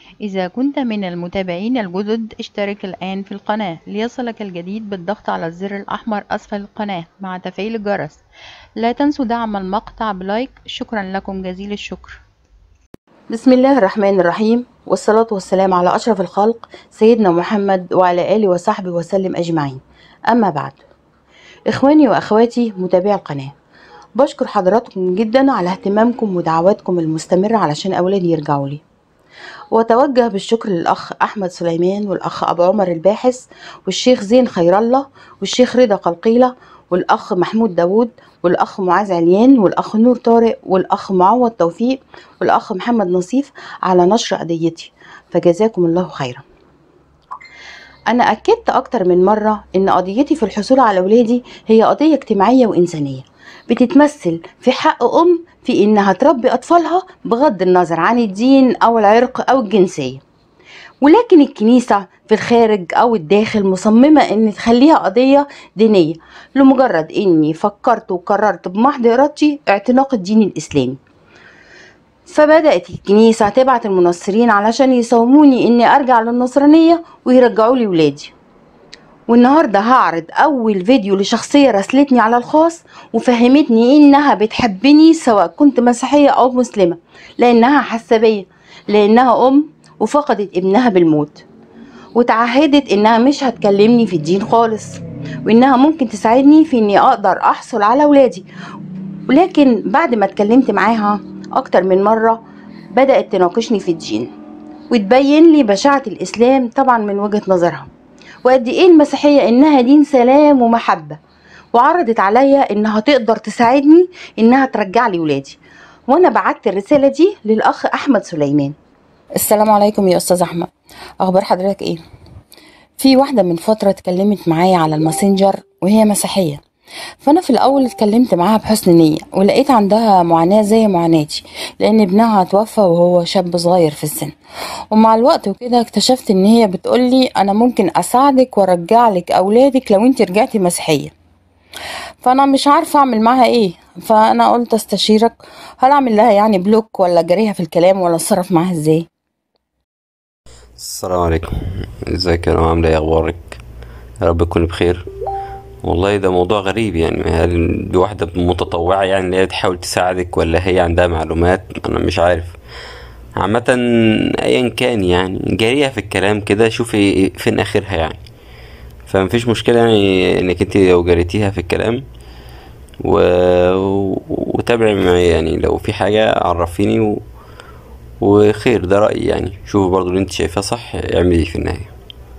إذا كنت من المتابعين الجدد اشترك الآن في القناة ليصلك الجديد بالضغط على الزر الأحمر أسفل القناة مع تفعيل الجرس لا تنسوا دعم المقطع بلايك شكرا لكم جزيل الشكر بسم الله الرحمن الرحيم والصلاة والسلام على أشرف الخلق سيدنا محمد وعلى آله وصحبه وسلم أجمعين أما بعد إخواني وأخواتي متابعي القناة بشكر حضراتكم جدا على اهتمامكم ودعواتكم المستمرة علشان أولادي يرجعوا لي وأتوجه بالشكر للأخ أحمد سليمان والأخ أبو عمر الباحث والشيخ زين خير الله والشيخ رضا قلقيلة والأخ محمود داوود والأخ معاذ عليان والأخ نور طارق والأخ معوض توفيق والأخ محمد نصيف على نشر قضيتي فجزاكم الله خيرا أنا أكدت أكتر من مرة إن قضيتي في الحصول على أولادي هي قضية اجتماعية وإنسانية بتتمثل في حق أم في إنها تربي أطفالها بغض النظر عن الدين أو العرق أو الجنسية ولكن الكنيسة في الخارج أو الداخل مصممة إن تخليها قضية دينية لمجرد إني فكرت وقررت بمحض إرادتي اعتناق الدين الإسلامي فبدأت الكنيسة تبعت المنصرين علشان يصوموني إني أرجع للنصرانية ويرجعوا لي ولادي والنهاردة هعرض أول فيديو لشخصية راسلتني على الخاص وفهمتني إنها بتحبني سواء كنت مسيحية أو مسلمة لأنها حاسة بيا لأنها أم وفقدت ابنها بالموت وتعهدت إنها مش هتكلمني في الدين خالص وإنها ممكن تساعدني في إني أقدر أحصل على ولادي ولكن بعد ما اتكلمت معاها أكتر من مرة بدأت تناقشني في الدين وتبين لي بشاعة الإسلام طبعا من وجهة نظرها وقد إيه المسيحية إنها دين سلام ومحبة وعرضت عليا إنها تقدر تساعدني إنها ترجع لي ولادي وأنا بعت الرسالة دي للأخ أحمد سليمان السلام عليكم يا أستاذ أحمد أخبار حضرتك إيه؟ في واحدة من فترة اتكلمت معايا على الماسنجر وهي مسيحية فأنا في الأول اتكلمت معاها بحسن نية ولقيت عندها معاناة زي معاناتي لأن ابنها توفى وهو شاب صغير في السن ومع الوقت وكده اكتشفت إن هي بتقولي أنا ممكن أساعدك وأرجع لك أولادك لو أنت رجعتي مسيحية فأنا مش عارفة أعمل معاها إيه فأنا قلت أستشيرك هل أعمل لها يعني بلوك ولا أجريها في الكلام ولا أتصرف معاها إزاي السلام عليكم ازيك يا نوع عامله ايه اخبارك يا رب تكوني بخير والله ده موضوع غريب يعني هل دي واحدة متطوعة يعني اللي هي تحاول تساعدك ولا هي عندها معلومات انا مش عارف عامة ايا كان يعني جاريها في الكلام كده شوفي فين اخرها يعني فمفيش مشكلة يعني انك انت لو جريتيها في الكلام و... وتابعي معي يعني لو في حاجة عرفيني و... وخير ده رأيي يعني شوفي برضو اللي انت شايفاه صح اعملي في النهاية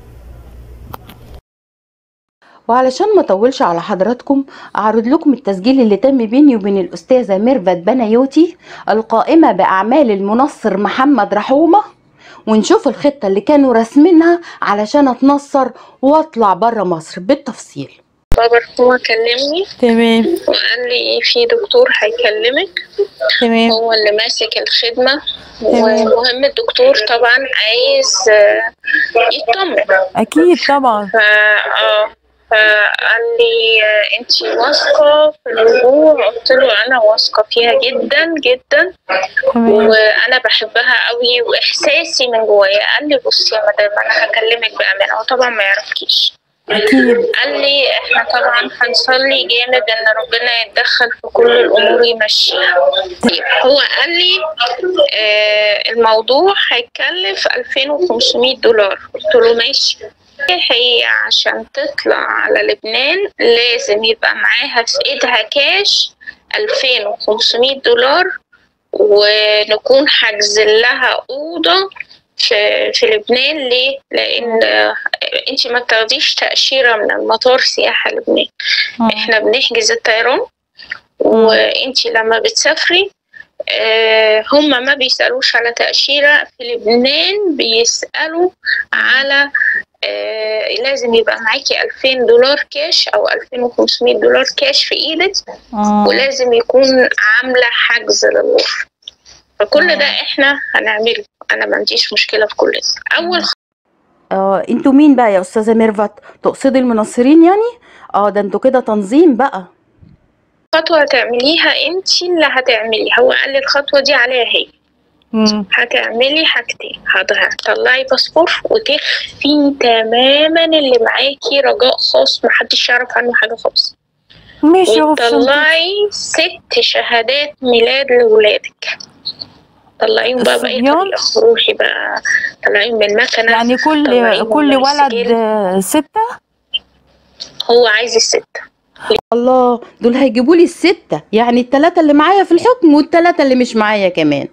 وعلشان ما اطولش على حضراتكم اعرض لكم التسجيل اللي تم بيني وبين الاستاذه ميرفت بنايوتي القائمه باعمال المنصر محمد رحومه ونشوف الخطه اللي كانوا راسمينها علشان اتنصر واطلع بره مصر بالتفصيل بابا هو كلمني تمام وقال لي في دكتور هيكلمك تمام هو اللي ماسك الخدمة تمام. ومهم الدكتور طبعا عايز آه، يطمن أكيد طبعا فا اه فقال لي آه، انتي واثقة في الرجوع قلت له انا واثقة فيها جدا جدا تمام وانا بحبها قوي واحساسي من جوايا قال لي بصي يا مدام انا هكلمك بامانه هو طبعا ما يعرفكيش أكيد قال لي احنا طبعا هنصلي جامد ان ربنا يتدخل في كل الامور يمشيها طيب هو قال لي آه الموضوع هيكلف 2500 دولار قلت له ماشي هي عشان تطلع على لبنان لازم يبقى معاها في ايدها كاش 2500 دولار ونكون حاجزين لها أوضة في, في لبنان ليه؟ لأن انت ما بتاخديش تأشيرة من المطار سياحة لبنان احنا بنحجز الطيران وانت لما بتسافري آه، هم ما بيسألوش على تأشيرة في لبنان بيسألوا على آه، لازم يبقى معاكي 2000 دولار كاش أو 2500 دولار كاش في إيدك اه ولازم يكون عاملة حجز للغرفة فكل ده احنا هنعمله انا ما عنديش مشكلة في كل ده اول اه انتوا مين بقى يا استاذه ميرفت تقصدي المنصرين يعني اه ده انتوا كده تنظيم بقى خطوة هتعمليها انت اللي هتعمليها هو قال لي الخطوة دي عليها هي مم. هتعملي حاجتين هت- هتطلعي باسبور وتخفي تماما اللي معاكي رجاء خاص محدش يعرف عنه حاجة خالص ماشي اهو في شنطتي. وتطلعي ست شهادات ميلاد لولادك طلعيهم بقى بأي الصبيان؟ طريقة روحي بقى طلعيهم من مكنة يعني كل طلعيهم كل من ولد السجل. آه، ستة هو عايز الستة الله دول هيجيبوا لي الستة يعني التلاتة اللي معايا في الحكم والتلاتة اللي مش معايا كمان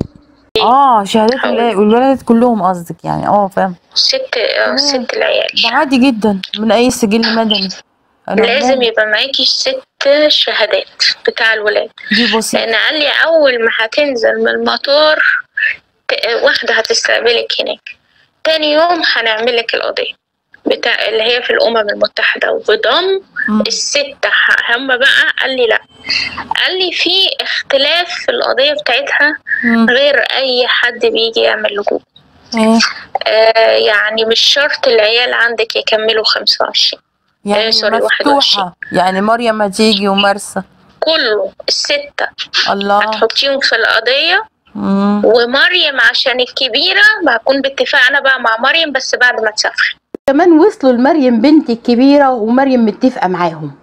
اه شهادات حاول. الولاد الولاد كلهم قصدك يعني اه فاهم ست آه، تمام. ست العيال ده عادي جدا من اي سجل مدني أنا لازم عموماً يبقى معاكي ست شهادات بتاع الولاد دي بسيطة لان قال لي اول ما هتنزل من المطار ت- واحدة هتستقبلك هناك تاني يوم هنعملك القضية بتاع اللي هي في الأمم المتحدة وبضم مم. الستة ه- هم بقى قال لي لا قال لي في اختلاف في القضية بتاعتها مم. غير أي حد بيجي يعمل لجوء ايه آه يعني مش شرط العيال عندك يكملوا خمسة وعشرين يعني سوري، واحد وعشرين. مفتوحة يعني مريم هتيجي ومرسى كله الستة الله هتحطيهم في القضية مم. ومريم عشان الكبيرة هكون باتفاق أنا بقى مع مريم بس بعد ما تسافر كمان وصلوا لمريم بنتي الكبيرة ومريم متفقة معاهم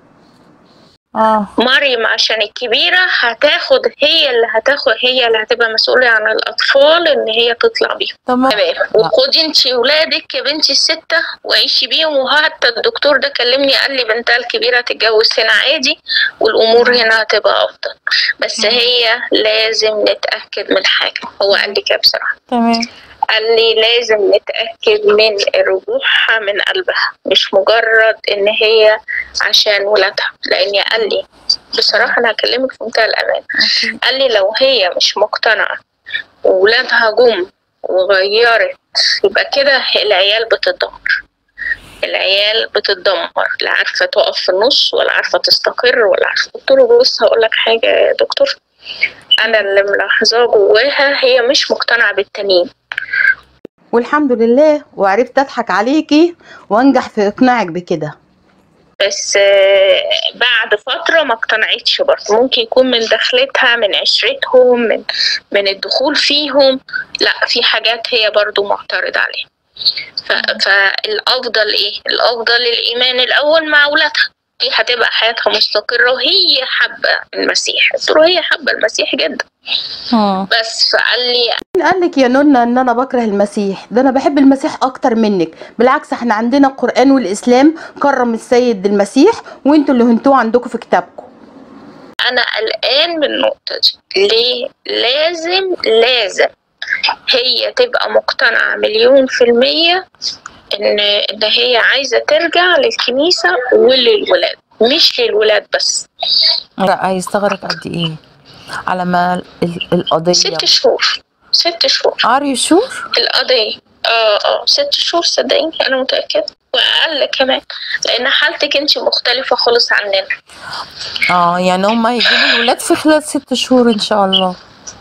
اه مريم عشان الكبيرة هتاخد هي اللي هتاخد هي اللي هتبقى مسؤولة عن الأطفال إن هي تطلع بيهم تمام تمام وخدي انتي ولادك يا بنتي الستة وعيشي بيهم وحتى الدكتور ده كلمني قال لي بنتها الكبيرة تتجوز هنا عادي والأمور هنا هتبقى أفضل بس هي لازم نتأكد من حاجة هو قال لي كده بصراحة تمام قال لي لازم نتأكد من رجوعها من قلبها مش مجرد إن هي عشان ولادها لأني قال لي بصراحة أنا هكلمك في منتهى الأمان أوكي. قال لي لو هي مش مقتنعة وولادها جم وغيرت يبقى كده العيال بتتدمر العيال بتتدمر لا عارفة تقف في النص ولا عارفة تستقر ولا عارفة قلت له بص هقول لك حاجة يا دكتور أنا اللي ملاحظاه جواها هي مش مقتنعة بالتانيين والحمد لله وعرفت اضحك عليكي وانجح في اقناعك بكده بس آه، بعد فترة ما اقتنعتش برضه ممكن يكون من دخلتها من عشرتهم من من الدخول فيهم لا في حاجات هي برضه معترضة عليها ف- فالأفضل إيه؟ الأفضل الإيمان الأول مع أولادها دي هتبقى حياتها مستقرة وهي حابة المسيح قلت له هي حابة المسيح جدا مم. بس فقال لي مين قالك يا نونا ان انا بكره المسيح ده انا بحب المسيح اكتر منك بالعكس احنا عندنا القرآن والاسلام كرم السيد المسيح وانتوا اللي هنتوه عندكم في كتابكم انا قلقان من النقطه دي ليه لازم لازم هي تبقى مقتنعه مليون في الميه ان ان هي عايزه ترجع للكنيسه وللولاد مش للولاد بس لا هيستغرق قد ايه على ما ال- القضية ست شهور ست شهور ار يو شور القضيه اه اه ست شهور صدقيني انا متاكده واقل كمان لان حالتك انت مختلفه خالص عننا اه يعني هم هيجيبوا الولاد في خلال ست شهور ان شاء الله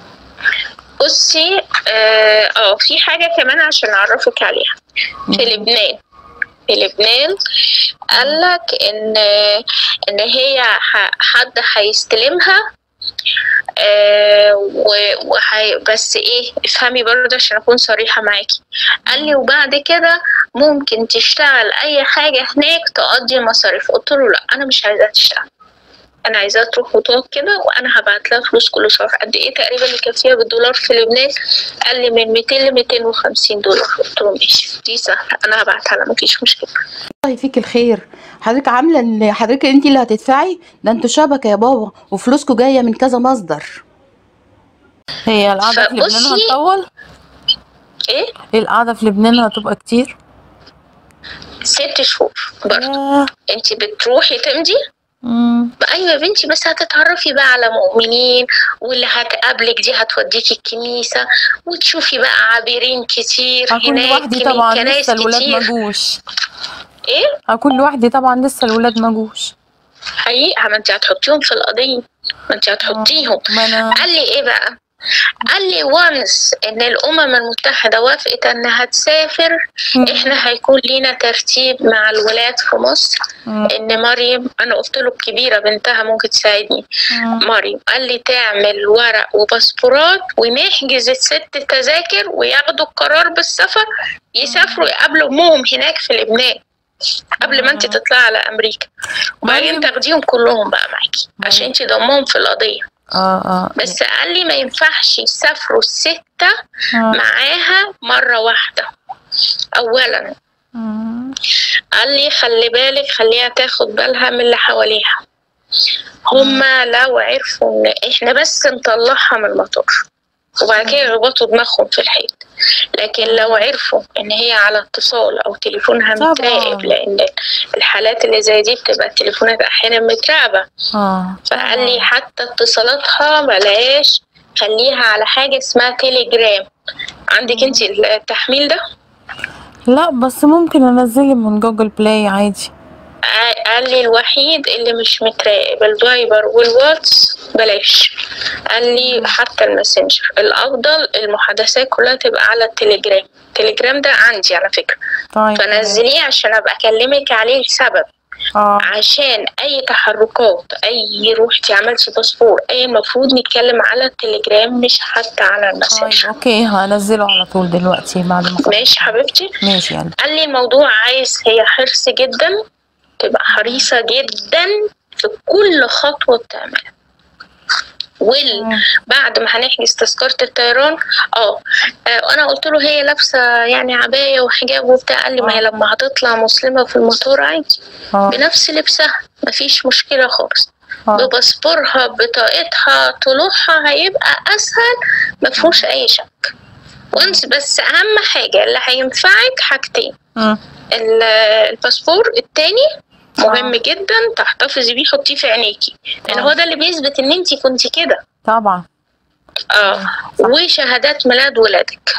بصي اه آه، في حاجة كمان عشان أعرفك عليها في لبنان في لبنان قالك إن إن هي ح- حد هيستلمها آه و- وحي بس ايه افهمي برضه عشان اكون صريحه معاكي قال لي وبعد كده ممكن تشتغل اي حاجه هناك تقضي مصاريف قلت له لا انا مش عايزاها تشتغل انا عايزاها تروح وتقعد كده وانا هبعت لها فلوس كل شهر قد ايه تقريبا يكفيها بالدولار في لبنان قال لي من 200 ل 250 دولار قلت له ماشي دي سهله انا هبعتها لها مفيش مشكله الله يفيك الخير حضرتك عامله ان حضرتك انت اللي هتدفعي ده انتوا شبكه يا بابا وفلوسكم جايه من كذا مصدر هي القعدة في لبنان فبصي- هتطول ايه القعدة في لبنان هتبقى كتير ست شهور برضه ياه. انت بتروحي تمضي مم. ايوه يا بنتي بس هتتعرفي بقى على مؤمنين واللي هتقابلك دي هتوديكي الكنيسه وتشوفي بقى عابرين كتير هكون هناك لوحدي من طبعا كنايس لسه الولاد ما كتير جوش ايه هكون لوحدي طبعا لسه الولاد ما جوش حقيقة ما انت هتحطيهم في القضية ما انت هتحطيهم ما انا قال لي ايه بقى قال لي وانس ان الامم المتحده وافقت انها تسافر احنا هيكون لينا ترتيب مع الولاد في مصر مم. ان مريم انا قلت له الكبيره بنتها ممكن تساعدني مم. مريم قال لي تعمل ورق وباسبورات ونحجز الست تذاكر وياخدوا القرار بالسفر يسافروا يقابلوا امهم هناك في لبنان قبل ما انت تطلعي على امريكا وبعدين مريم. تاخديهم كلهم بقى معاكي عشان انت ضمهم في القضيه اه اه بس قال لي ما ينفعش يسافروا الستة آه. معاها مرة واحدة أولا مم. قال لي خلي بالك خليها تاخد بالها من اللي حواليها هما لو عرفوا ان احنا بس نطلعها من المطار وبعد كده يربطوا دماغهم في الحيط لكن لو عرفوا ان هي على اتصال او تليفونها طبعاً. متراقب لان الحالات اللي زي دي بتبقى التليفونات احيانا متراقبه اه فقال لي حتى اتصالاتها بلاش خليها على حاجة اسمها تيليجرام عندك انت التحميل ده لا بس ممكن انزله من جوجل بلاي عادي ع- قال لي الوحيد اللي مش متراقب الفايبر والواتس بلاش قال لي حتى الماسنجر الافضل المحادثات كلها تبقى على التليجرام التليجرام ده عندي على فكرة طيب فنزليه عشان ابقى اكلمك عليه لسبب اه عشان اي تحركات اي روحتي عملتي باسبور اي المفروض نتكلم على التليجرام مش حتى على طيب الماسنجر اوكي هنزله على طول دلوقتي بعد ما أخلص. ماشي حبيبتي ماشي يعني قال لي الموضوع عايز هي حرص جدا تبقى حريصة جدا في كل خطوة بتعملها وال مم. بعد ما هنحجز تذكرة الطيران اه آه، انا قلت له هي لابسة يعني عباية وحجاب وبتاع قال لي ما هي لما هتطلع مسلمة في المطار عادي اه بنفس لبسها مفيش مشكلة خالص اه بباسبورها بطاقتها طلوعها هيبقى اسهل مفهوش اي شك وانس بس اهم حاجة اللي هينفعك حاجتين مم. ال- الباسبور التاني مهم آه. جدا تحتفظي بيه حطيه في عينيكي لان آه. هو ده اللي بيثبت ان انتي كنتي كده طبعا اه وشهادات ميلاد ولادك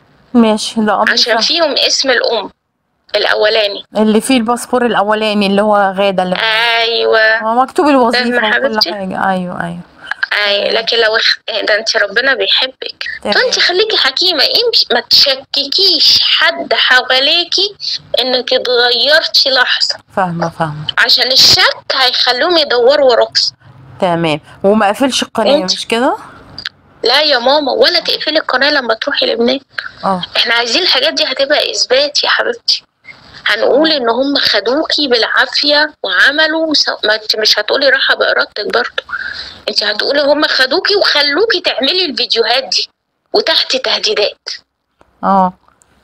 ماشي ده امر عشان سهل. فيهم اسم الام الاولاني اللي فيه الباسبور الاولاني اللي هو غاده اللي ايوه هو مكتوب الوظيفه فاهمة وكل حبيبتي؟ حاجه ايوه ايوه اي لكن لو اخ... ده انت ربنا بيحبك تمام. فانت خليكي حكيمه امشي ما تشككيش حد حواليكي انك اتغيرتي لحظه فاهمه فاهمه عشان الشك هيخلوهم يدوروا وراكي تمام وما قفلش القناه انت- مش كده لا يا ماما ولا تقفلي القناه لما تروحي لبنان اه احنا عايزين الحاجات دي هتبقى اثبات يا حبيبتي هنقول ان هم خدوكي بالعافيه وعملوا وس... ما انت مش هتقولي راحه بارادتك برضه انت هتقولي هم خدوكي وخلوكي تعملي الفيديوهات دي وتحت تهديدات اه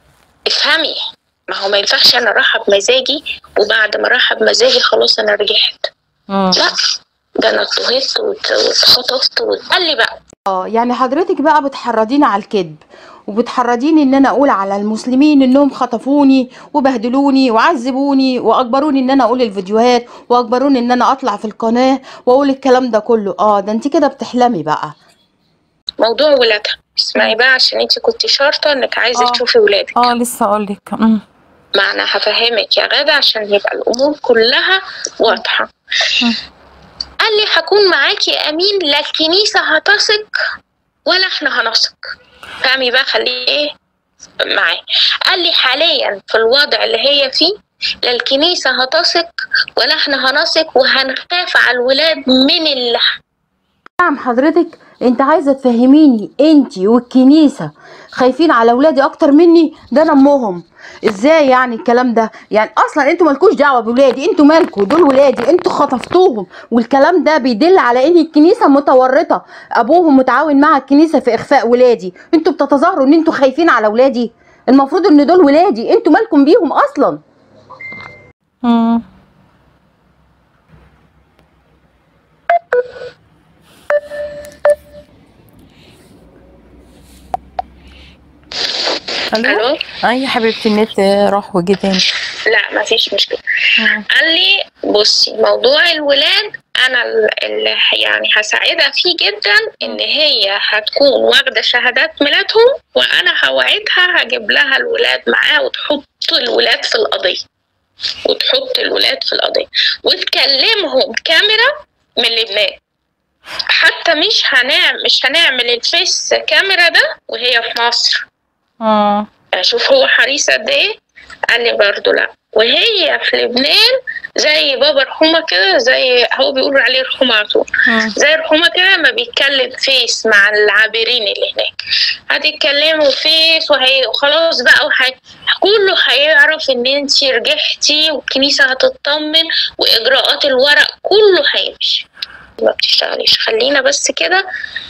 افهمي ما هو ما ينفعش انا راحه بمزاجي وبعد ما راحه بمزاجي خلاص انا رجعت مم. لا ده انا اتضغطت وات- واتخطفت وقال لي بقى اه يعني حضرتك بقى بتحرضيني على الكذب وبتحرضيني ان انا اقول على المسلمين انهم خطفوني وبهدلوني وعذبوني واجبروني ان انا اقول الفيديوهات واجبروني ان انا اطلع في القناه واقول الكلام ده كله اه ده انت كده بتحلمي بقى موضوع ولادها اسمعي بقى عشان انت كنت شارطه انك عايزه آه. تشوفي ولادك اه لسه اقول لك مم. ما انا هفهمك يا غادة عشان يبقى الامور كلها واضحه مم. قال لي هكون معاكي يا امين لا الكنيسه هتثق ولا احنا هنثق فهمي بقى خليه ايه معاه قال لي حاليا في الوضع اللي هي فيه لا الكنيسه هتثق ولا احنا هنثق وهنخاف على الولاد من اللي نعم حضرتك انت عايزه تفهميني انت والكنيسه خايفين على ولادي اكتر مني ده انا امهم ازاي يعني الكلام ده يعني اصلا انتوا مالكوش دعوه بولادي انتوا مالكوا دول ولادي انتوا خطفتوهم والكلام ده بيدل على ان الكنيسه متورطه ابوهم متعاون مع الكنيسه في اخفاء ولادي انتوا بتتظاهروا ان انتوا خايفين على ولادي المفروض ان دول ولادي انتوا مالكم بيهم اصلا مم. الو الو اي يا حبيبتي النت راح وجه تاني لا مفيش مشكله مم. قال لي بصي موضوع الولاد انا ال- اللي ح- يعني هساعدها فيه جدا ان هي هتكون واخده شهادات ميلادهم وانا هوعدها هجيب لها الولاد معاها وتحط الولاد في القضيه وتحط الولاد في القضيه وتكلمهم كاميرا من لبنان حتى مش هنعمل مش هنعمل الفيس كاميرا ده وهي في مصر اه اشوف هو حريص قد ايه قال لي برضه لا وهي في لبنان زي بابا رحومة كده زي هو بيقولوا عليه رحومة على طول مم. زي رحومة كده ما بيتكلم فيس مع العابرين اللي هناك هتتكلموا فيس وهي وخلاص بقى وحي... كله هيعرف ان انت رجعتي والكنيسة هتطمن واجراءات الورق كله هيمشي ما بتشتغليش خلينا بس كده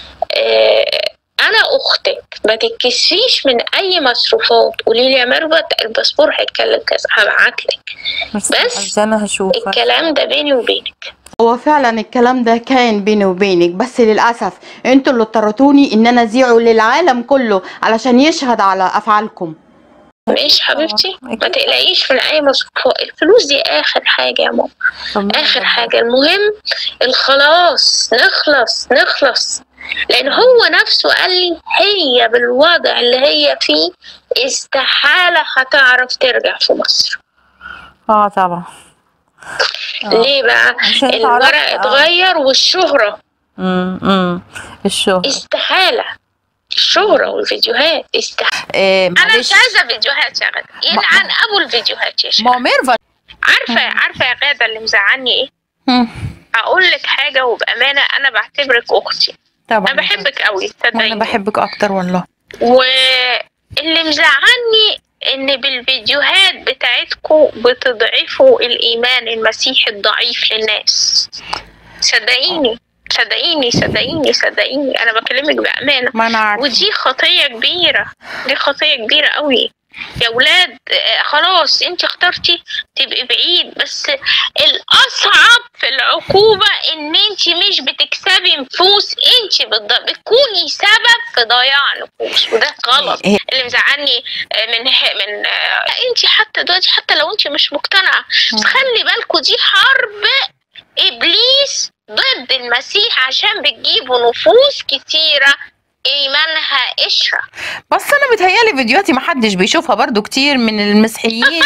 آه انا اختك ما تتكسفيش من اي مصروفات قولي لي يا ميرفت الباسبور هيتكلم كذا هبعتلك بس بس عشان انا هشوفك الكلام ده بيني وبينك هو فعلا الكلام ده كان بيني وبينك بس للأسف انتوا اللي اضطرتوني ان انا اذيعه للعالم كله علشان يشهد على افعالكم ماشي حبيبتي آه، ما أكيد. تقلقيش من اي مصروفات الفلوس دي اخر حاجه يا ماما طمني اخر يا حاجه المهم الخلاص نخلص نخلص لان هو نفسه قال لي هي بالوضع اللي هي فيه استحاله هتعرف ترجع في مصر اه طبعا آه. ليه بقى عشان الورق اتعرفت، آه. اتغير والشهره امم امم الشغل استحاله الشهرة والفيديوهات استحالة إيه أنا مش معلش عايزة فيديوهات يا غدا يلعن أبو الفيديوهات يا شيخ ما هو ميرفت عارفة عارفة يا غادة اللي مزعلني إيه؟ مم. أقول لك حاجة وبأمانة أنا بعتبرك أختي طبعا أنا بحبك قوي وانا صدقيني بحبك اكتر والله واللي مزعلني إن بالفيديوهات بتاعتكم بتضعفوا الإيمان المسيحي الضعيف للناس صدقيني صدقيني صدقيني صدقيني أنا بكلمك بأمانة ما انا عارفه ودي خطية كبيرة دي خطية كبيرة قوي يا ولاد آه، خلاص انت اخترتي تبقي بعيد بس الاصعب في العقوبة ان انت مش بتكسبي نفوس انت بالض- بتكوني سبب في ضياع نفوس وده غلط إيه. اللي مزعلني آه، من ه- من انت حتى دلوقتي حتى لو انت مش مقتنعة بس خلي بالكوا دي حرب ابليس ضد المسيح عشان بتجيبوا نفوس كتيرة ايمانها قشرة بس انا متهيالي فيديوهاتي ما حدش بيشوفها برضو كتير من المسيحيين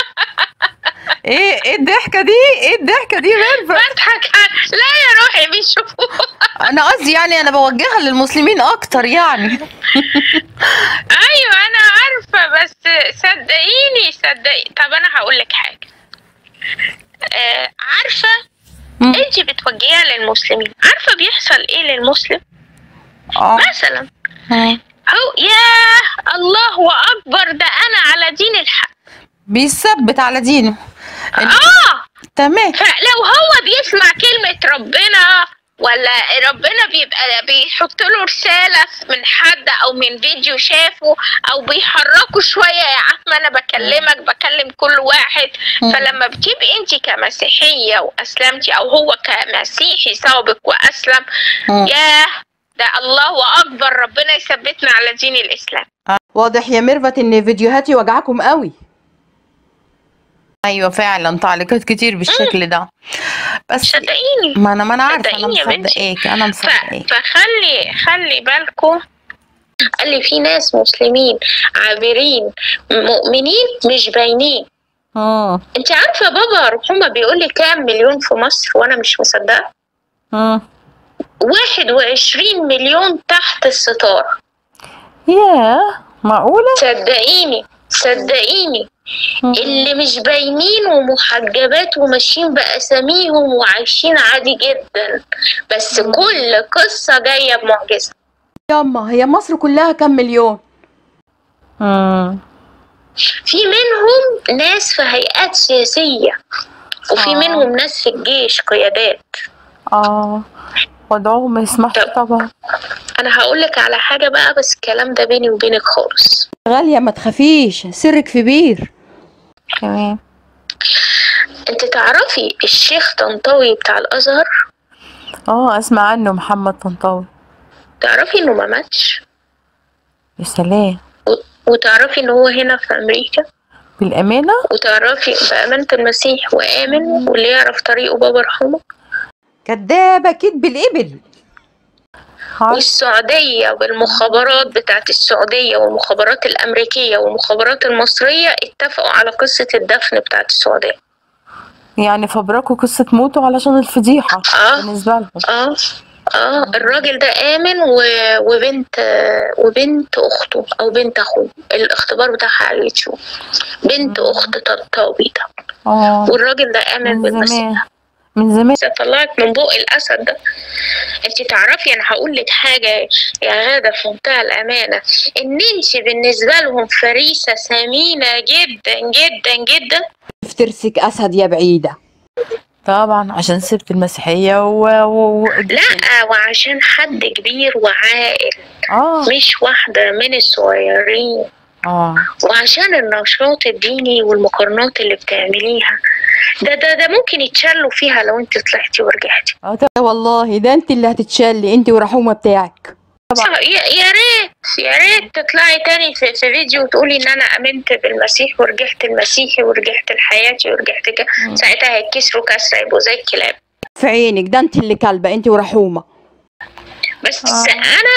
ايه ايه الضحكه دي ايه الضحكه دي ميرفت بضحك لا يا روحي بيشوفوا انا قصدي يعني انا بوجهها للمسلمين اكتر يعني ايوه انا عارفة بس صدقيني صدقي طب انا هقول لك حاجة آه عارفة مم. انت بتوجهيها للمسلمين عارفة بيحصل ايه للمسلم اه مثلا مم. هو ياه الله اكبر ده انا على دين الحق بيثبت على دينه اه تمام فلو هو بيسمع كلمة ربنا ولا ربنا بيبقى بيحط له رسالة من حد أو من فيديو شافه أو بيحركه شوية يا عم أنا بكلمك بكلم كل واحد مم. فلما بتبقي أنت كمسيحية وأسلمتي أو هو كمسيحي سابق وأسلم مم. ياه ده الله أكبر ربنا يثبتنا على دين الإسلام واضح يا ميرفت ان فيديوهاتي وجعكم قوي ايوه فعلا تعليقات كتير بالشكل ده بس صدقيني ما انا ما انا عارفه انا صدقيني يا بنتي. مصدقاك انا ف- مصدقاك فخلي خلي بالكم قال لي في ناس مسلمين عابرين مؤمنين مش باينين اه انت عارفه بابا رحومه بيقول لي كام مليون في مصر وانا مش مصدقه اه واحد وعشرين مليون تحت الستار ياه معقوله صدقيني صدقيني مم. اللي مش باينين ومحجبات وماشيين بأساميهم وعايشين عادي جدا بس كل قصة جاية بمعجزة ياما هي مصر كلها كام مليون مم. في منهم ناس في هيئات سياسية وفي آه. منهم ناس في الجيش قيادات اه وضعهم ما يسمحش طب. طبعا أنا هقولك على حاجة بقى بس الكلام ده بيني وبينك خالص غالية ما تخافيش سرك في بير تمام انت تعرفي الشيخ طنطاوي بتاع الأزهر اه اسمع عنه محمد طنطاوي تعرفي انه ما ماتش يا سلام و- وتعرفي ان هو هنا في أمريكا بالامانه وتعرفي بأمانة المسيح وآمن واللي يعرف طريقه بابا رحمه كدابة كدب الإبل عارف والسعودية والمخابرات بتاعت السعودية والمخابرات الأمريكية والمخابرات المصرية اتفقوا على قصة الدفن بتاعت السعودية يعني فبركوا قصه موته علشان الفضيحه آه. بالنسبه لهم اه اه الراجل ده آمن و... وبنت وبنت أخته أو بنت أخوه الاختبار بتاعها على اليوتيوب بنت أخت طبطاوي ده اه والراجل ده آمن من بالمسيح زمان من زمان طلعت من بق الاسد ده انت تعرفي انا هقول لك حاجه يا غاده في منتهى الامانه ان انت بالنسبه لهم فريسه ثمينه جدا جدا جدا في ترسك اسد يا بعيده طبعا عشان سبت المسيحية و... و... و... لا وعشان حد كبير وعاقل اه مش واحده من الصغيرين اه وعشان النشاط الديني والمقارنات اللي بتعمليها ده ده ده ممكن يتشلوا فيها لو انت طلعتي ورجعتي اه طب- والله ده انت اللي هتتشلي انت ورحومه بتاعك صح، يا يا ريت يا ريت تطلعي تاني في, في فيديو وتقولي ان انا امنت بالمسيح ورجعت المسيحي ورجعت لحياتي ورجعت كده ساعتها هيتكسروا كسره يبقوا زي الكلاب في عينك ده انت اللي كلبه انت ورحومه بس آه. انا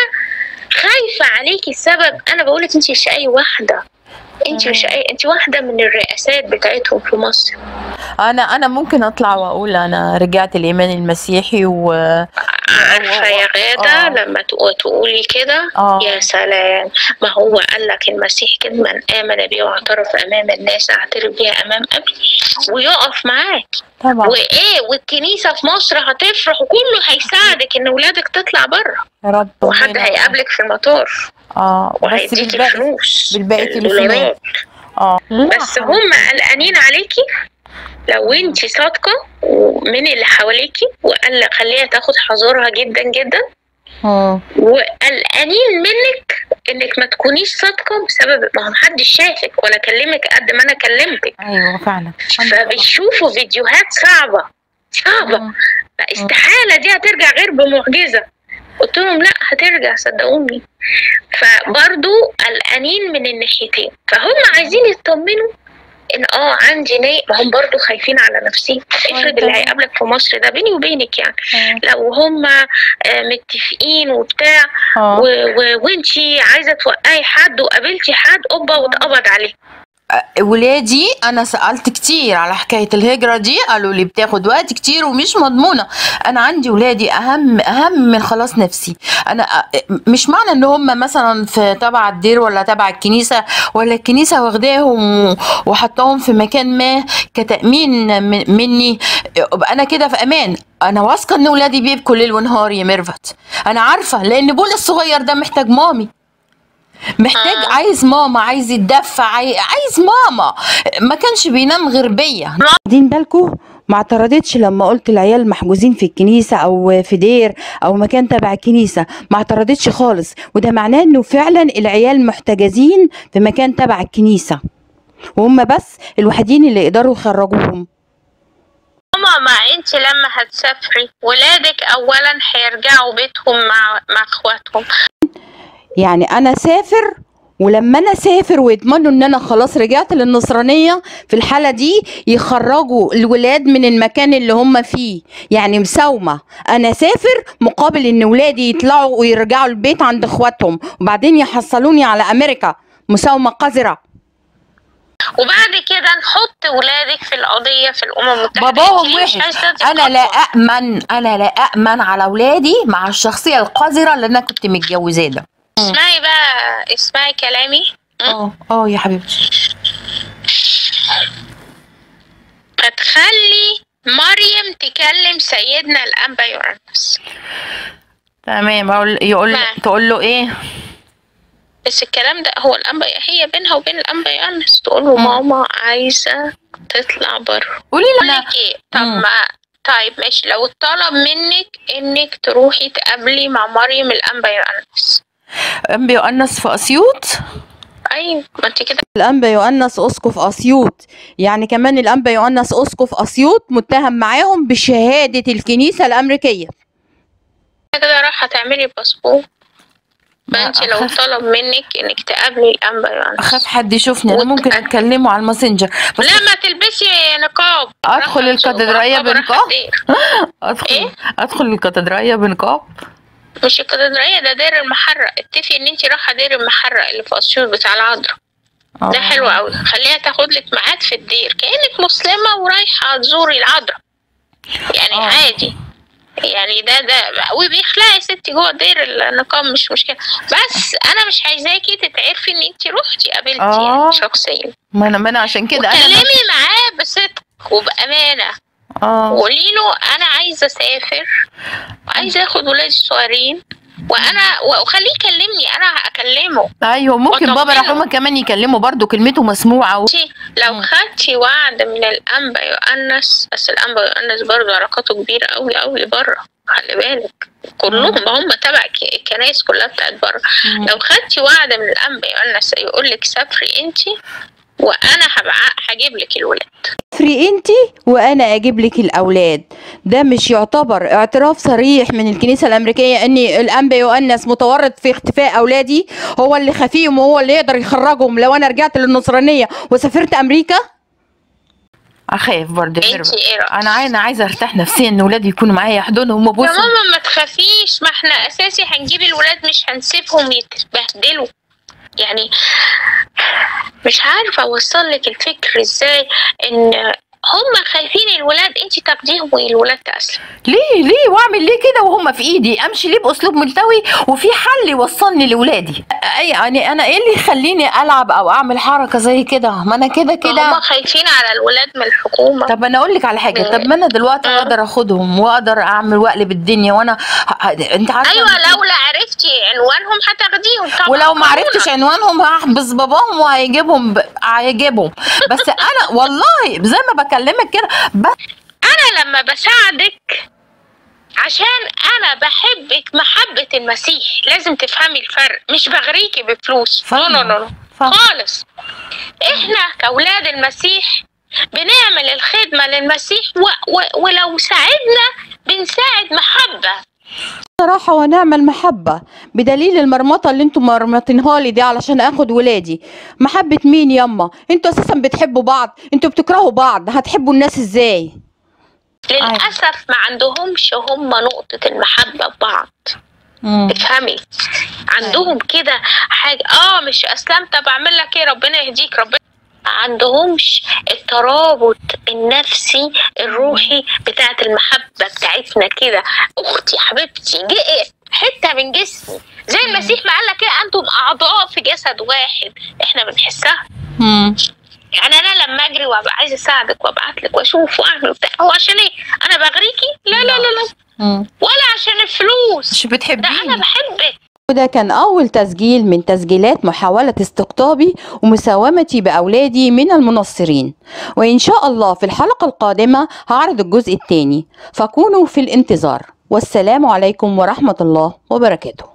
خايفه عليكي السبب انا بقولك انت مش اي واحده انت مش اي انت واحده من الرئاسات بتاعتهم في مصر انا انا ممكن اطلع واقول انا رجعت الايمان المسيحي و عارفه يا غاده آه. لما تق- تقولي كده اه يا سلام ما هو قال لك المسيح كده من آمن بي واعترف أمام الناس اعترف بيها أمام أبي ويقف معاك طبعا وإيه والكنيسة في مصر هتفرح وكله هيساعدك إن ولادك تطلع بره يا رب وحد ربنا- هيقابلك في المطار اه بس وهيديكي بالباقي الفلوس بالباقي الدولارات. تليفونات. اه لا بس هم قلقانين عليكي لو انت صادقة من اللي حواليكي وقال لك خليها تاخد حذرها جدا جدا اه وقلقانين منك انك ما تكونيش صادقه بسبب ما هو محدش شافك ولا كلمك قد ما انا كلمتك ايوه فعلا فبيشوفوا فيديوهات صعبه صعبه مم. استحاله دي هترجع غير بمعجزه قلت لهم لا هترجع صدقوني فبرضو قلقانين من الناحيتين فهم عايزين يطمنوا ان اه عندي نية ما هم برضو خايفين على نفسهم افرض اللي طبعا. هيقابلك في مصر ده بيني وبينك يعني اه لو هم متفقين وبتاع اه و... و... وانتي عايزه توقعي حد وقابلتي حد اوبا واتقبض عليه ولادي انا سالت كتير على حكايه الهجره دي قالوا لي بتاخد وقت كتير ومش مضمونه انا عندي ولادي اهم اهم من خلاص نفسي انا أ- مش معنى ان هم مثلا في تبع الدير ولا تبع الكنيسه ولا الكنيسه واخداهم وحطاهم في مكان ما كتامين من- مني ابقى انا كده في امان انا واثقه ان ولادي بيبكوا ليل ونهار يا ميرفت انا عارفه لان بول الصغير ده محتاج مامي محتاج آه. عايز ماما عايز يتدفى عاي- عايز ماما ما كانش بينام غير بيا واخدين بالكم ما اعترضتش لما قلت العيال محجوزين في الكنيسة أو في دير أو مكان تبع الكنيسة ما اعترضتش خالص وده معناه إنه فعلا العيال محتجزين في مكان تبع الكنيسة وهم بس الوحيدين اللي يقدروا يخرجوهم ماما ما انت لما هتسافري ولادك اولا هيرجعوا بيتهم مع مع اخواتهم يعني أنا سافر ولما انا اسافر ويضمنوا ان انا خلاص رجعت للنصرانيه في الحاله دي يخرجوا الولاد من المكان اللي هم فيه يعني مساومه انا اسافر مقابل ان ولادي يطلعوا ويرجعوا البيت عند اخواتهم وبعدين يحصلوني على امريكا مساومه قذره وبعد كده نحط ولادك في القضيه في الامم المتحده باباهم انت ليه مش وحش عايزة تاخدي انا لا خطوة؟ امن انا لا امن على اولادي مع الشخصيه القذره اللي انا كنت متجوزاه ده اسمعي بقى اسمعي كلامي اه اه يا حبيبتي هتخلي مريم تكلم سيدنا الانبا يورانوس تمام اقول يقول نعم. تقول له ايه بس الكلام ده هو الانبا هي بينها وبين الانبا يورانوس تقول له ماما عايزه تطلع بره قولي اقول لنا لك ايه طب مم. ما طيب ماشي لو اتطلب منك انك تروحي تقابلي مع مريم الانبا يورانوس انبي يؤنس في اسيوط ايوه ما انت كده الانبا يؤنس اسقف اسيوط يعني كمان الانبا يؤنس اسقف اسيوط متهم معاهم بشهاده الكنيسه الامريكيه كده راح تعملي باسبور ما انت لو أخاف- طلب منك انك تقابلي الانبا يورانوس اخاف حد يشوفني انا وت- ممكن اكلمه على الماسنجر بس لا ما تلبسي نقاب أدخل راح- الكاتدرائية راح- راح بنقاب؟ الدير. ادخل إيه؟ ادخل الكاتدرائيه بنقاب مش الكاتدرائية ده دير المحرق اتفقي ان انت رايحة دير المحرق اللي في اسيوط بتاع العذراء ده آه. حلو قوي خليها تاخد لك ميعاد في الدير كانك مسلمة ورايحة تزوري العذراء يعني آه. عادي يعني ده ده وبيخلعي ستي جوه دير النقاب مش مشكله بس انا مش عايزاكي تتعرفي ان انت رحتي قابلتي آه. يعني شخصيا ما انا ما انا عشان كده انا وكلمي معاه بصدق وبامانه اه وقولي له انا عايزه اسافر وعايزه اخد ولادي الصغيرين وانا وخليه يكلمني انا هكلمه ايوه ممكن بابا وأطمنه. رحومه كمان يكلمه برضو كلمته مسموعه و... انتي لو مم. خدتي وعد من الانبا يؤنس بس الانبا يؤنس برضه علاقاته كبيره قوي قوي بره خلي بالك كلهم هم تبع ك- الكنايس كلها بتاعت بره مم. لو خدتي وعد من الانبا يؤنس يقول لك سافري انتي وانا هبع... هجيب لك الولاد سافري انتي وانا اجيب لك الاولاد ده مش يعتبر اعتراف صريح من الكنيسه الامريكيه ان الانبا يؤنس متورط في اختفاء اولادي هو اللي خفيهم وهو اللي يقدر يخرجهم لو انا رجعت للنصرانيه وسافرت امريكا اخاف برضه يا انتي ميرفت. ايه رايك انا عايزه عايزه ارتاح نفسيا ان ولادي يكونوا معايا يحضنهم يا وابوسهم ماما ما تخافيش ما احنا اساسي هنجيب الولاد مش هنسيبهم يتبهدلوا يعني مش عارفه اوصل لك الفكر ازاي ان هم خايفين الولاد انت تاخديهم والولاد تأسلم ليه ليه واعمل ليه كده وهم في ايدي امشي ليه باسلوب ملتوي وفي حل يوصلني لاولادي اي يعني انا ايه اللي يخليني العب او اعمل حركه زي كده ما انا كده هم كده خايفين على الولاد من الحكومه طب انا اقول لك على حاجه طب ما انا دلوقتي مم. اقدر اخدهم واقدر اعمل واقلب الدنيا وانا ه- ه- انت عارفه ايوه إن- لولا عرفتي عنوانهم هتاخديهم طبعا ولو ما عرفتش عنوانهم هحبس باباهم وهيجيبهم ب... هيجيبهم بس انا والله زي ما بكلمك كده بس انا لما بساعدك عشان انا بحبك محبة المسيح لازم تفهمي الفرق مش بغريكي بفلوس نو نو نو نو. فاهمة. خالص احنا كاولاد المسيح بنعمل الخدمة للمسيح و... و... ولو ساعدنا بنساعد محبة صراحة ونعم المحبة بدليل المرمطة اللي انتوا مرمطينها لي دي علشان اخد ولادي محبة مين يما انتوا اساسا بتحبوا بعض انتوا بتكرهوا بعض هتحبوا الناس ازاي للأسف ما عندهمش هم نقطة المحبة ببعض مم. افهمي عندهم كده حاجة اه مش اسلام طب اعمل لك ايه ربنا يهديك ربنا ما عندهمش الترابط النفسي الروحي بتاعت المحبة بتاعتنا كده اختي حبيبتي جئ حتة من جسمي زي المسيح ما قال لك كده انتم اعضاء في جسد واحد احنا بنحسها مم. يعني انا لما اجري وابقى عايزه اساعدك وابعت لك واشوف واعمل وبتاع هو عشان ايه انا بغريكي لا لا لا لا مم. ولا عشان الفلوس مش ده انا بتحبيني بحبك وده كان أول تسجيل من تسجيلات محاولة استقطابي ومساومتي بأولادي من المنصرين وإن شاء الله في الحلقة القادمة هعرض الجزء الثاني فكونوا في الانتظار والسلام عليكم ورحمة الله وبركاته